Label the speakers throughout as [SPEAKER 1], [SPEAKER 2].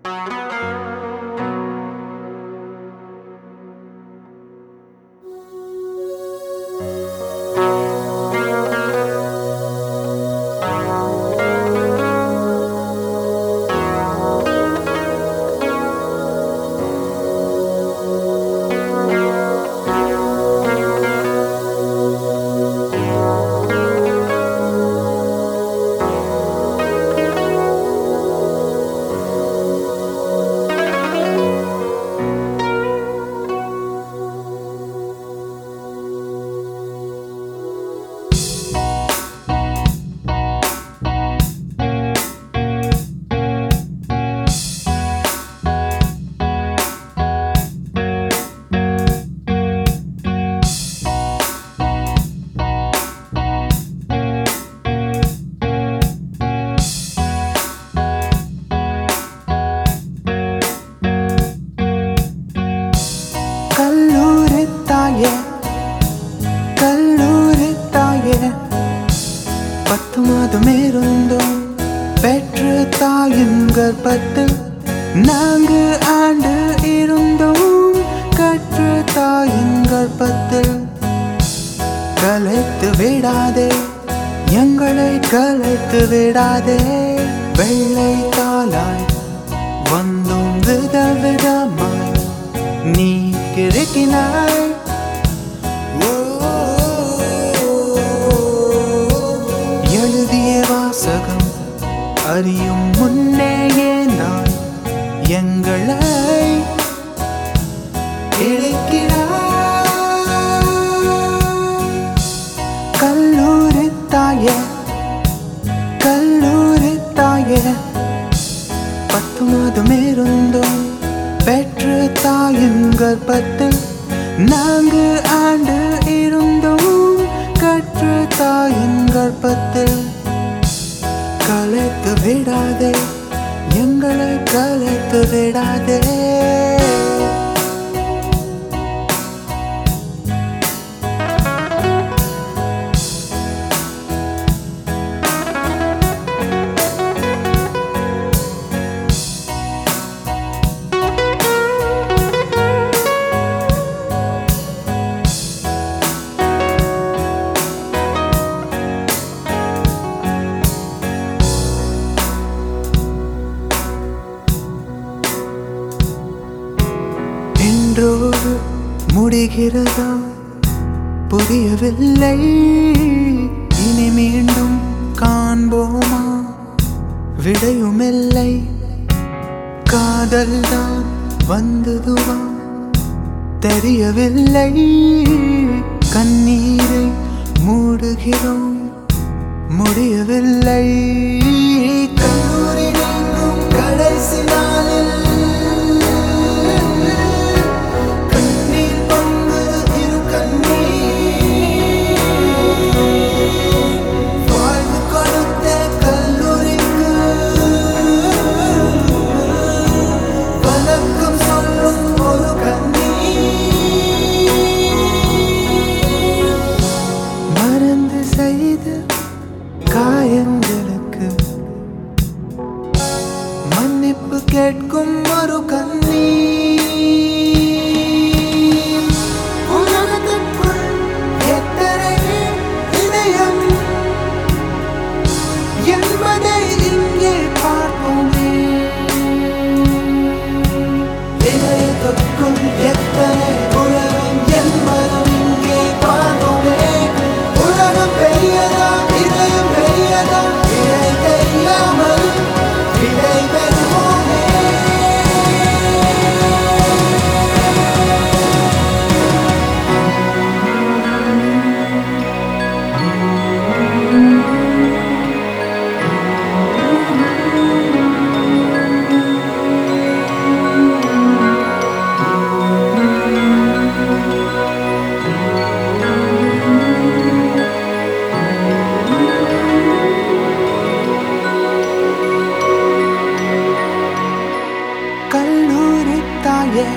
[SPEAKER 1] கல்லூரி தாயே கல்லூரி தாயே பத்து மாதம் இருந்தோம் பெற்று தாயின் கர்ப்பத்தில் நான்கு ஆண்டு இருந்தோம் கற்று தாயின் கர்ப்பத்தில் கலைத்து விடாதே எங்களை கலைத்து விடாதே வெள்ளை தாளாய் வந்தும் விதவிதமாய் நீ கிறுக்கினாய் எழுதிய வாசகம் அறியும் முன்னேயே நான் எங்களை இழைக்கிறாய் கல்லூரி தாயே கல்லூரி தாயே பத்து மாதம் இருந்தோம் பெற்று தாயின் கர்ப்பத்தில் நான்கு ஆண்டு இருந்தோம் கற்று தாயின் கர்ப்பத்தில் கலைத்து விடாதே எங்களை கலைத்து விடாதே இன்றோடு முடிகிறதா புரியவில்லை இனி மீண்டும் காண்போமா விடையுமில்லை காதல்தான் வந்ததுவா தெரியவில்லை கண்ணீரை மூடுகிறோம் முடியவில்லை கல்லூரி நீங்கும் கடைசி நாளில் கண்ணீர் பொங்குது இரு கண்ணீர் வாழ்வு கொடுத்த கல்லூரிக்கு வணக்கம் சொல்லும் ஒரு கண்ணீர் மறந்து செய்த காயங்களுக்கு மன்னிப்பு கேட்கும் ஒரு கண்ணீர் உலகத்துக்குள் எத்தனை இதயம் என்பதை இங்கே பார்ப்போமே இதயத்துக்குள் எத்தனை உலகம் என்பதும் இங்கே பார்ப்போமே உலகம் பெரியதா இதயம் பெரியதா இதை தெரியாமல் விடை பெறுவோமே கல்லூரி தாயே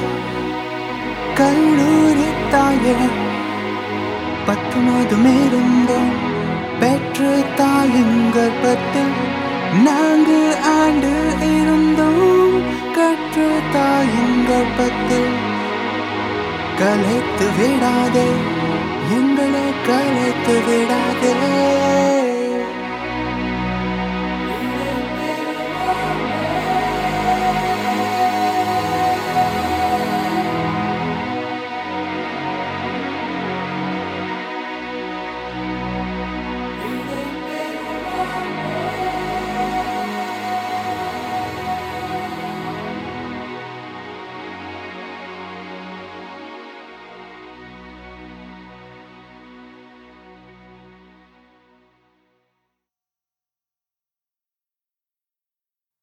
[SPEAKER 1] கல்லூரி தாயே பத்து மாதம் இருந்தோம் பெற்று தாயின் கர்ப்பத்தில் நான்கு ஆண்டு இருந்தோம் பெற்று தாயின் கர்ப்பத்தில் கலைத்து விடாதே எங்களை கலைத்து விடாதே